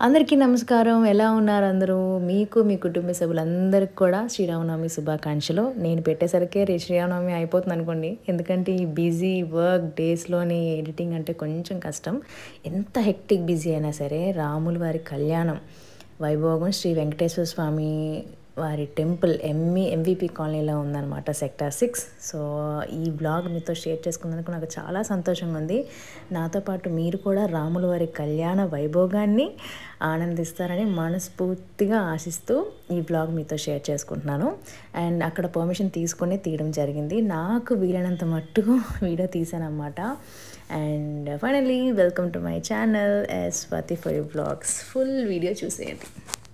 అందరికీ నమస్కారం ఎలా ఉన్నారు అందరూ మీకు మీ కుటుంబ సభ్యులందరికీ కూడా శ్రీరామనవమి శుభాకాంక్షలు నేను పెట్టేసరికి రే శ్రీరామనవమి అయిపోతుంది అనుకోండి ఎందుకంటే ఈ బిజీ వర్క్ డేస్లోని ఎడిటింగ్ అంటే కొంచెం కష్టం ఎంత హెక్టిక్ బిజీ అయినా సరే రాముల వారి కళ్యాణం వైభోగం శ్రీ వెంకటేశ్వర స్వామి వారి టెంపుల్ ఎంఈ ఎంవిపి కాలనీలో ఉందన్నమాట సెక్టార్ సిక్స్ సో ఈ బ్లాగ్ మీతో షేర్ చేసుకున్నందుకు నాకు చాలా సంతోషంగా ఉంది నాతో పాటు మీరు కూడా రాముల వారి కళ్యాణ వైభోగాన్ని ఆనందిస్తారని మనస్ఫూర్తిగా ఆశిస్తూ ఈ బ్లాగ్ మీతో షేర్ చేసుకుంటున్నాను అండ్ అక్కడ పర్మిషన్ తీసుకొని తీయడం జరిగింది నాకు వీలైనంత మట్టుకు వీడియో తీసానమాట and finally welcome to my channel S Swathi for you blogs full video చూసేయండి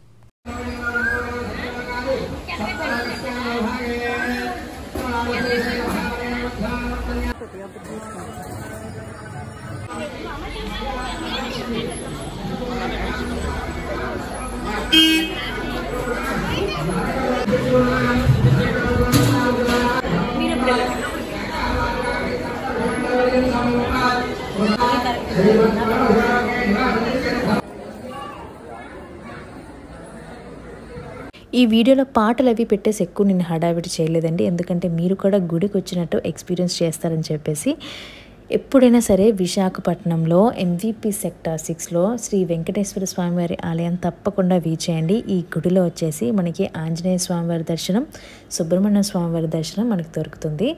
ఈ వీడియోలో పాటలు అవి పెట్టేసి ఎక్కువ నేను హడావిడి చేయలేదండి ఎందుకంటే మీరు కూడా గుడికి వచ్చినట్టు ఎక్స్పీరియన్స్ చేస్తారని చెప్పేసి ఎప్పుడైనా సరే విశాఖపట్నంలో ఎంవిపి సెక్టార్ సిక్స్లో శ్రీ వెంకటేశ్వర స్వామివారి ఆలయం తప్పకుండా వీచేయండి ఈ గుడిలో వచ్చేసి మనకి ఆంజనేయ స్వామివారి దర్శనం సుబ్రహ్మణ్య స్వామివారి దర్శనం మనకు దొరుకుతుంది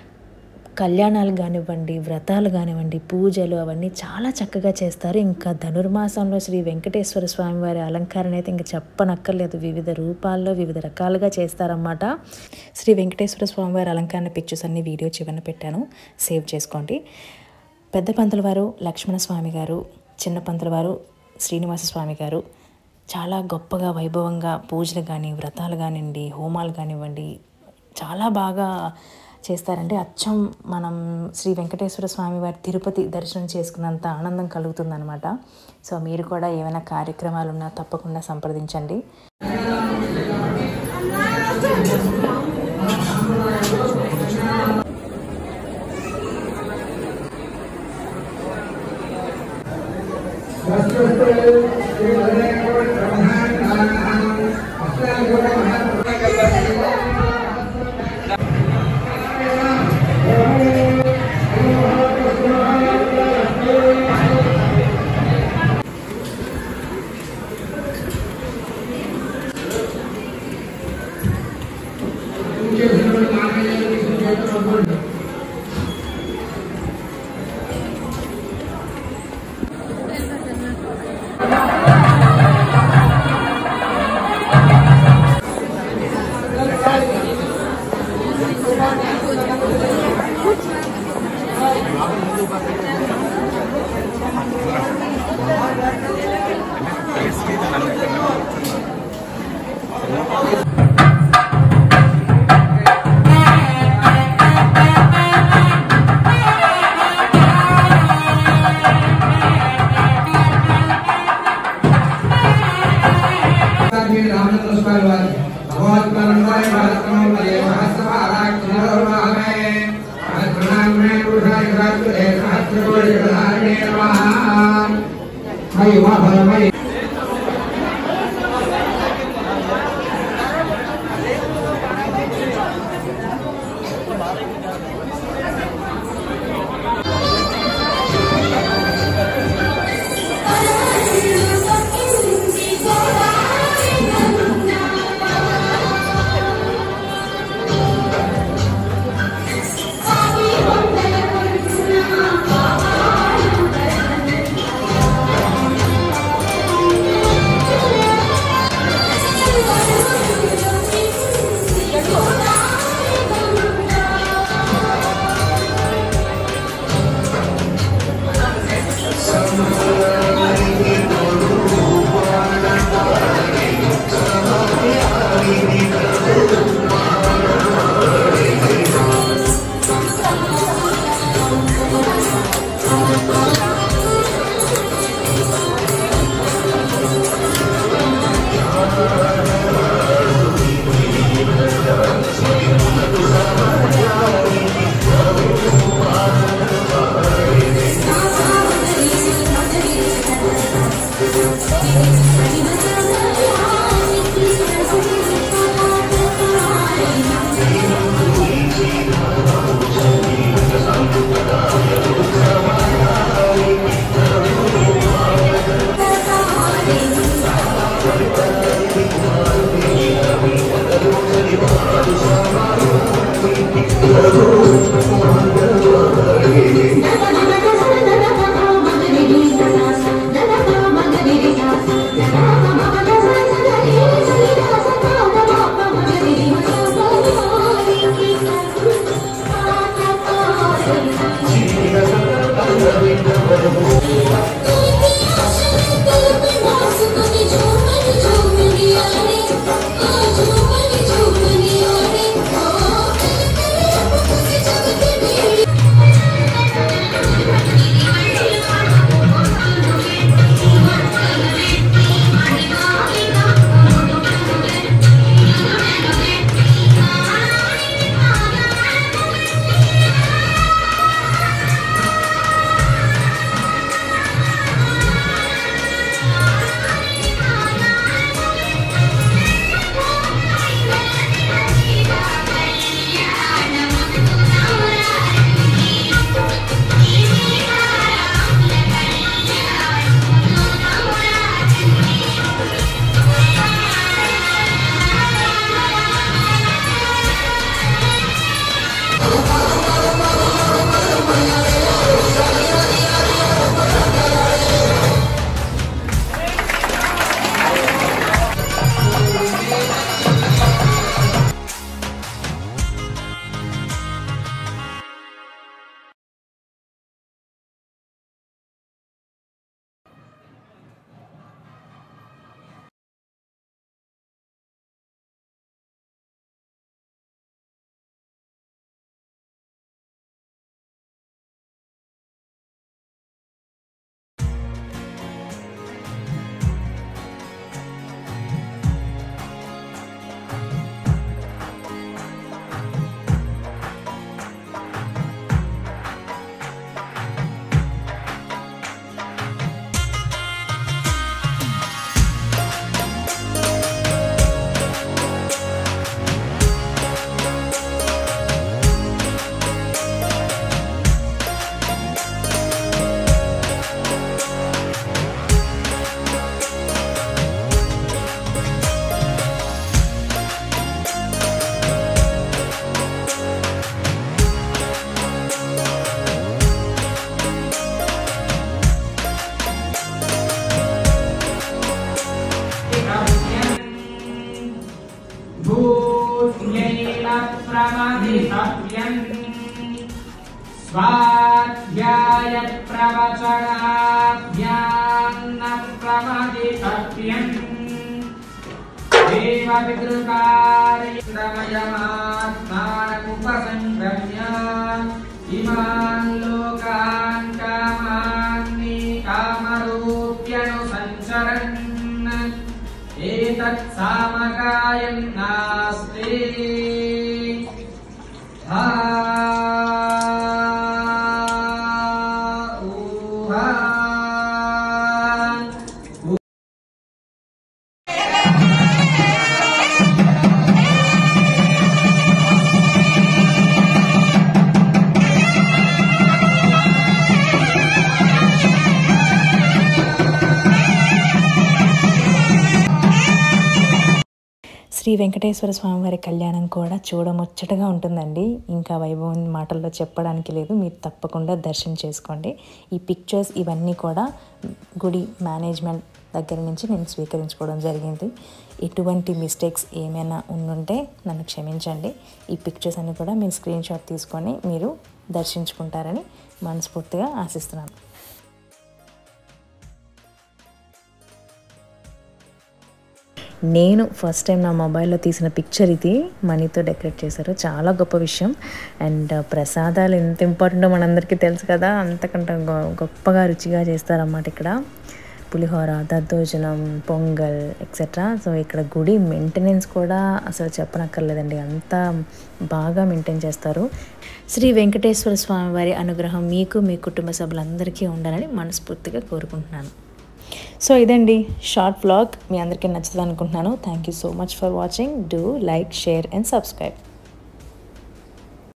కళ్యాణాలు కానివ్వండి వ్రతాలు కానివ్వండి పూజలు అవన్నీ చాలా చక్కగా చేస్తారు ఇంకా ధనుర్మాసంలో శ్రీ వెంకటేశ్వర స్వామి వారి అలంకరణ అయితే ఇంకా చెప్పనక్కర్లేదు వివిధ రూపాల్లో వివిధ రకాలుగా చేస్తారన్నమాట శ్రీ వెంకటేశ్వర స్వామి వారి అలంకరణ పిక్చర్స్ అన్ని వీడియో చివరన పెట్టాను సేవ్ చేసుకోండి పెద్ద పంతుల వారు లక్ష్మణ స్వామి గారు చిన్న పంతుల వారు శ్రీనివాస స్వామి గారు చాలా గొప్పగా వైభవంగా పూజలు కానీ వ్రతాలు కానివ్వండి హోమాలు కానివ్వండి చాలా బాగా చేస్తారంటే అచ్చం మనం శ్రీ వెంకటేశ్వర స్వామి వారి తిరుపతి దర్శనం చేసుకున్నంత ఆనందం కలుగుతుందనమాట సో మీరు కూడా ఏమైనా కార్యక్రమాలు ఉన్నా తప్పకుండా సంప్రదించండి Thank you. भूत्यैव प्रमदितव्यम् स्वाध्याय प्रवचनाभ्यान्न प्रमदितव्यम् देवपितृकार्यमयमात्मानमुपसङ्गम्य इमान् लोकान् कामान्नि कामरूप्यनुसञ्चरन् एतत् सामगायन् नास्ति हा ऊहा శ్రీ వెంకటేశ్వర స్వామివారి కళ్యాణం కూడా చూడముచ్చటగా ఉంటుందండి ఇంకా వైభవం మాటల్లో చెప్పడానికి లేదు మీరు తప్పకుండా దర్శనం చేసుకోండి ఈ పిక్చర్స్ ఇవన్నీ కూడా గుడి మేనేజ్మెంట్ దగ్గర నుంచి నేను స్వీకరించుకోవడం జరిగింది ఎటువంటి మిస్టేక్స్ ఏమైనా ఉండుంటే నన్ను క్షమించండి ఈ పిక్చర్స్ అన్ని కూడా మీరు స్క్రీన్ షాట్ తీసుకొని మీరు దర్శించుకుంటారని మనస్ఫూర్తిగా ఆశిస్తున్నాను నేను ఫస్ట్ టైం నా మొబైల్లో తీసిన పిక్చర్ ఇది మనీతో డెకరేట్ చేశారు చాలా గొప్ప విషయం అండ్ ప్రసాదాలు ఎంత ఇంపార్టెంటో మనందరికీ తెలుసు కదా అంతకంటే గొ- గొప్పగా రుచిగా చేస్తారన్నమాట ఇక్కడ పులిహోర దద్దోజనం పొంగల్ ఎక్సెట్రా సో ఇక్కడ గుడి మెయింటెనెన్స్ కూడా అసలు చెప్పనక్కర్లేదండి అంత బాగా మెయింటైన్ చేస్తారు శ్రీ వెంకటేశ్వర స్వామి వారి అనుగ్రహం మీకు మీ కుటుంబ సభ్యులందరికీ ఉండాలని మనస్ఫూర్తిగా కోరుకుంటున్నాను సో ఇదండి షార్ట్ వ్లాగ్ మీ అందరికీ నచ్చుతుంది అనుకుంటున్నాను thank you so much for watching do like share and subscribe